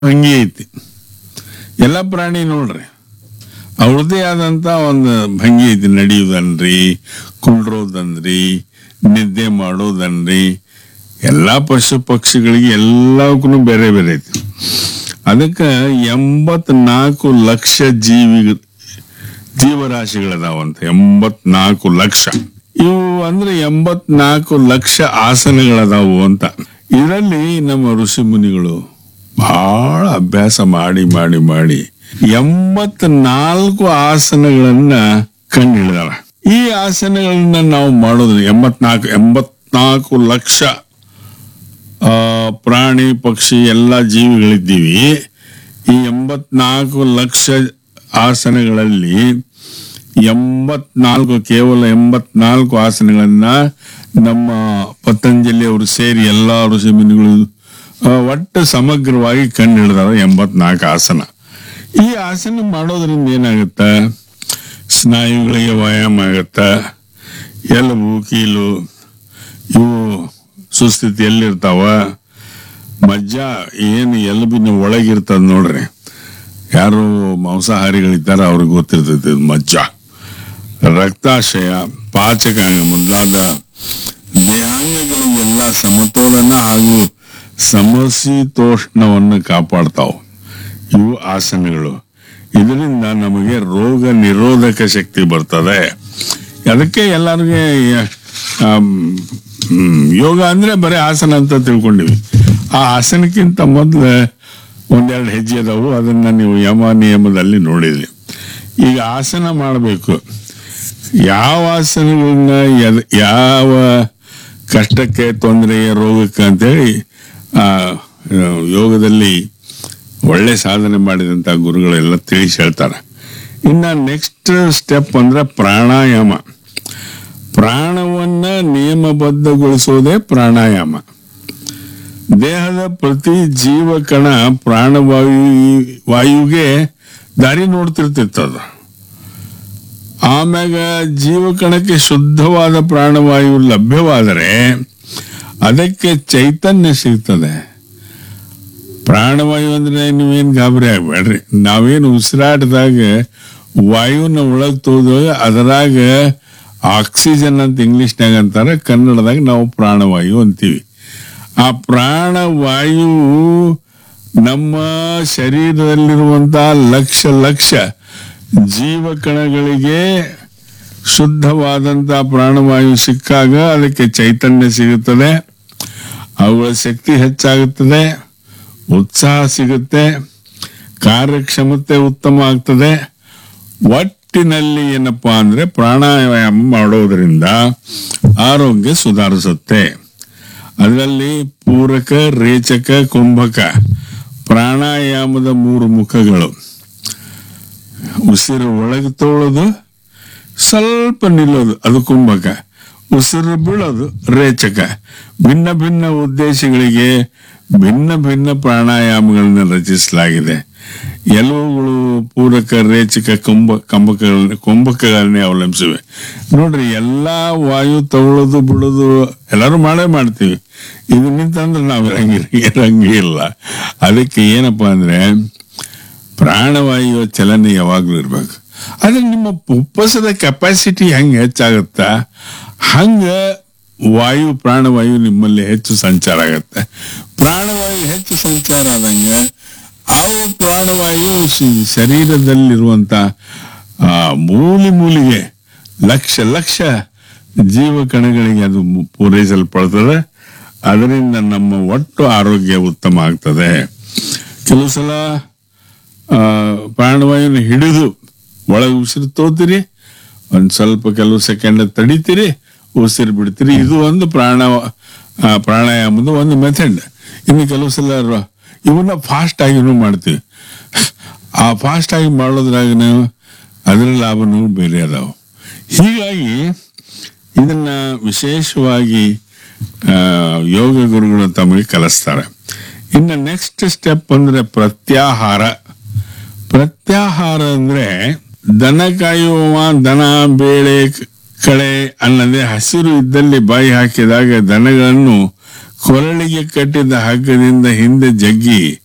ಹಂಗೆ ಐತಿ ಎಲ್ಲ ಪ್ರಾಣಿ ನೋಡ್ರಿ ಅವ್ರದ್ದೇ ಆದಂತ ಒಂದು ಭಂಗಿ ಐತಿ ನಡೆಯುವುದನ್ರಿ ಕುಂಡ್ರೋದನ್ರಿ ನಿದ್ದೆ ಮಾಡೋದನ್ರಿ ಎಲ್ಲಾ ಪಶು ಪಕ್ಷಿಗಳಿಗೆ ಎಲ್ಲಕ್ಕೂ ಬೇರೆ ಬೇರೆ ಐತಿ ಅದಕ್ಕೆ ಎಂಬತ್ನಾಲ್ಕು ಲಕ್ಷ ಜೀವಿ ಜೀವರಾಶಿಗಳದಾವಂತ ಎಂಬತ್ನಾಲ್ಕು ಲಕ್ಷ ಇವು ಅಂದ್ರೆ ಎಂಬತ್ನಾಲ್ಕು ಲಕ್ಷ ಆಸನಗಳದಾವು ಅಂತ ಇದರಲ್ಲಿ ನಮ್ಮ ಋಷಿ ಮುನಿಗಳು ಬಹಳ ಅಭ್ಯಾಸ ಮಾಡಿ ಮಾಡಿ ಮಾಡಿ ಎಂಬತ್ನಾಲ್ಕು ಆಸನಗಳನ್ನ ಕಂಡುಹಿಡಿದಾರ ಈ ಆಸನಗಳನ್ನ ನಾವು ಮಾಡೋದು ಎಂಬತ್ನಾಲ್ಕು ಎಂಬತ್ನಾಲ್ಕು ಲಕ್ಷ ಆ, ಪ್ರಾಣಿ ಪಕ್ಷಿ ಎಲ್ಲ ಜೀವಿಗಳಿದ್ದೀವಿ ಈ ಎಂಬತ್ನಾಲ್ಕು ಲಕ್ಷ ಆಸನಗಳಲ್ಲಿ ಎಂಬತ್ನಾಲ್ಕು ಕೇವಲ ಎಂಬತ್ನಾಲ್ಕು ಆಸನಗಳನ್ನ ನಮ್ಮ ಪತಂಜಲಿ ಅವರು ಸೇರಿ ಎಲ್ಲ ಋಷಿ ಮುನಿಗಳು ಆ, ಒಟ್ಟು ಸಮಗ್ರವಾಗಿ ಕಂಡು ಹಿಡಿದಾರ ಎಂಬತ್ನಾಲ್ಕು ಆಸನ ಈ ಆಸನ ಮಾಡೋದ್ರಿಂದ ಏನಾಗುತ್ತೆ ಸ್ನಾಯುಗಳಿಗೆ ವ್ಯಾಯಾಮ ಆಗತ್ತೆ ಎಲುಬು ಕೀಲು ಇವು ಸುಸ್ಥಿತಿಯಲ್ಲಿರ್ತಾವ ಮಜ್ಜ ಏನು ಎಲುಬಿನ ಒಳಗಿರ್ತದ ನೋಡ್ರಿ ಯಾರು ಮಾಂಸಾಹಾರಿಗಳಿದ್ದಾರ ಅವ್ರಿಗೆ ಗೊತ್ತಿರ್ತೈತಿ ಇದು ಮಜ್ಜ ರಕ್ತಾಶಯ ಪಾಚಕಾಂಗ ಮೊದಲಾದ ದೇಹಾಂಗಗಳಿಗೆಲ್ಲ ಸಮತೋಲನ ಹಾಗೂ ಸಮಶೀತೋಷ್ಣವನ್ನು ಕಾಪಾಡ್ತಾವ ಇವು ಆಸನಗಳು ಇದರಿಂದ ನಮಗೆ ರೋಗ ನಿರೋಧಕ ಶಕ್ತಿ ಬರ್ತದೆ ಅದಕ್ಕೆ ಎಲ್ಲರಿಗೆ ಆಮ್, ಹ್ಮ್, ಯೋಗ ಅಂದ್ರೆ ಬರೀ ಆಸನ ಅಂತ ತಿಳ್ಕೊಂಡಿವಿ ಆ ಆಸನಕ್ಕಿಂತ ಮೊದಲು ಒಂದೆರಡು ಹೆಜ್ಜೆ ಅದಾವು ಅದನ್ನ ನೀವು ಯಮ ನಿಯಮದಲ್ಲಿ ನೋಡಿದ್ರಿ ಈಗ ಆಸನ ಮಾಡಬೇಕು ಯಾವ ಆಸನಗಳನ್ನ ಎದ್- ಯಾವ ಕಷ್ಟಕ್ಕೆ ತೊಂದರೆಗೆ ರೋಗಕ್ಕೆ ಅಂತೇಳಿ ಆ ಆ, ಯೋಗದಲ್ಲಿ ಒಳ್ಳೆ ಸಾಧನೆ ಮಾಡಿದಂತ ಗುರುಗಳೆಲ್ಲ ತಿಳಿಸಿ ಹೇಳ್ತಾರೆ ಇನ್ನ ನೆಕ್ಸ್ಟ್ ಸ್ಟೆಪ್ ಅಂದ್ರೆ ಪ್ರಾಣಾಯಾಮ ಪ್ರಾಣವನ್ನ ನಿಯಮಬದ್ಧಗೊಳಿಸೋದೇ ಪ್ರಾಣಾಯಾಮ ದೇಹದ ಪ್ರತಿ ಜೀವಕಣ ಪ್ರಾಣವಾಯು ವಾಯುಗೆ ದಾರಿ ನೋಡ್ತಿರ್ತಿತ್ತದ ಆಮ್ಯಾಗ ಜೀವಕಣಕ್ಕೆ ಶುದ್ಧವಾದ ಪ್ರಾಣವಾಯು ಲಭ್ಯವಾದರೆ ಅದಕ್ಕೆ ಚೈತನ್ಯ ಸಿಗ್ತದೆ ಪ್ರಾಣವಾಯು ಅಂದ್ರೆ ನೀವೇನು ಗಾಬರಿ ಆಗ್ಬೇಡ್ರಿ ನಾವೇನು ಉಸಿರಾಟದಾಗ ವಾಯುನ ಒಳಗ್ ತೋದಾಗ ಅದರಾಗ ಆಕ್ಸಿಜನ್ ಅಂತ ಇಂಗ್ಲಿಷ್ನಾಗ ಅಂತಾರೆ ಕನ್ನಡದಾಗ ನಾವು ಪ್ರಾಣವಾಯು ಅಂತೀವಿ ಆ ಪ್ರಾಣವಾಯು ನಮ್ಮ ಶರೀರದಲ್ಲಿರುವಂತ ಲಕ್ಷ ಲಕ್ಷ ಜೀವಕಣಗಳಿಗೆ ಶುದ್ಧವಾದಂತ ಪ್ರಾಣವಾಯು ಸಿಕ್ಕಾಗ ಅದಕ್ಕೆ ಚೈತನ್ಯ ಸಿಗುತ್ತದೆ ಅವುಗಳ ಶಕ್ತಿ ಹೆಚ್ಚಾಗುತ್ತದೆ ಉತ್ಸಾಹ ಸಿಗುತ್ತೆ ಕಾರ್ಯಕ್ಷಮತೆ ಉತ್ತಮ ಆಗ್ತದೆ ಒಟ್ಟಿನಲ್ಲಿ ಏನಪ್ಪಾ ಅಂದ್ರೆ ಪ್ರಾಣಾಯಾಮ ಮಾಡೋದ್ರಿಂದ ಆರೋಗ್ಯ ಸುಧಾರಿಸುತ್ತೆ ಅದರಲ್ಲಿ ಪೂರಕ ರೇಚಕ ಕುಂಭಕ ಪ್ರಾಣಾಯಾಮದ ಮೂರು ಮುಖಗಳು ಉಸಿರು ಒಳಗೆ ತೋಳೋದು ಸ್ವಲ್ಪ ನಿಲ್ಲೋದು ಅದು ಕುಂಭಕ ಉಸಿರು ಬೀಳೋದು ರೇಚಕ ಭಿನ್ನ ಭಿನ್ನ ಉದ್ದೇಶಗಳಿಗೆ ಭಿನ್ನ ಭಿನ್ನ ಪ್ರಾಣಾಯಾಮಗಳನ್ನು ರಚಿಸಲಾಗಿದೆ ಎಲುವುಗಳು ಪೂರಕ ರೇಚಕ ಕುಂಭ ಕಂಬಕಗಳನ್ನ ಕುಂಭಕಗಳನ್ನೇ ಅವಲಂಬಿಸಿವೆ ನೋಡ್ರಿ ಎಲ್ಲಾ ವಾಯು ತಗೊಳ್ಳೋದು ಬಿಡೋದು ಎಲ್ಲರೂ ಮಾಡೇ ಮಾಡ್ತೀವಿ ಇದು ನಿಂತಂದ್ರೆ ನಾವು ಇರಂಗಿಲ್ಲ ಇರಂಗೇ ಇಲ್ಲ ಅದಕ್ಕೆ ಏನಪ್ಪಾ ಅಂದ್ರೆ ಪ್ರಾಣವಾಯುವ ಚಲನೆ ಯಾವಾಗ್ಲೂ ಇರ್ಬೇಕು ಆದ್ರೆ ನಿಮ್ಮ ಉಪ್ಪಸದ ಕೆಪಾಸಿಟಿ ಹೆಂಗ್ ಹೆಚ್ಚಾಗುತ್ತಾ ಹಂಗ ವಾಯು ಪ್ರಾಣವಾಯು ನಿಮ್ಮಲ್ಲಿ ಹೆಚ್ಚು ಸಂಚಾರ ಆಗತ್ತೆ ಪ್ರಾಣವಾಯು ಹೆಚ್ಚು ಸಂಚಾರ ಆದಂಗ ಅವು ಪ್ರಾಣವಾಯು ಶ- ಶರೀರದಲ್ಲಿರುವಂತ ಆ, ಮೂಲೆ ಮೂಲಿಗೆ ಲಕ್ಷ ಲಕ್ಷ ಜೀವಕಣಗಳಿಗೆ ಅದು ಮು- ಪೂರೈಸಲ್ಪಡ್ತದೆ ಅದರಿಂದ ನಮ್ಮ ಒಟ್ಟು ಆರೋಗ್ಯ ಉತ್ತಮ ಆಗ್ತದೆ ಕೆಲವು ಸಲ ಆ, ಪ್ರಾಣವಾಯುನ ಹಿಡಿದು ಒಳಗೆ ಉಸಿರು ತೋತೀರಿ ಒಂದ್ ಸ್ವಲ್ಪ ಕೆಲವು ಸೆಕೆಂಡ್ ತಡಿತೀರಿ ಉಸಿರು ಬಿಡ್ತೀರಿ ಇದು ಒಂದು ಪ್ರಾಣ ಆ, ಪ್ರಾಣಾಯಾಮದ ಒಂದು ಮೆಥಡ್ ಇನ್ನು ಕೆಲವು ಸಲ ರ- ಇವನ್ನ ಫಾಸ್ಟ್ ಆಗಿನೂ ಮಾಡ್ತೀವಿ ಆ ಫಾಸ್ಟ್ ಆಗಿ ಮಾಡೋದ್ರಾಗ ನಾವು ಅದರ ಲಾಭನೂ ಬೇರೆ ಅದಾವ ಹೀಗಾಗಿ ಇದನ್ನ ವಿಶೇಷವಾಗಿ ಆ, ಯೋಗ ಗುರುಗಳು ತಮಗೆ ಕಲಿಸ್ತಾರೆ ಇನ್ನು ನೆಕ್ಸ್ಟ್ ಸ್ಟೆಪ್ ಅಂದ್ರೆ ಪ್ರತ್ಯಾಹಾರ ಪ್ರತ್ಯಾಹಾರ ಅಂದ್ರೆ ದನ ಕಾಯುವವ ದನ ಬೇಳೆ ಕಳೆ ಅನ್ನದೆ ಹಸಿರು ಇದ್ದಲ್ಲಿ ಬಾಯಿ ಹಾಕಿದಾಗ ದನಗಳನ್ನು ಕೊರಳಿಗೆ ಕಟ್ಟಿದ ಹಗ್ಗದಿಂದ ಹಿಂದೆ ಜಗ್ಗಿ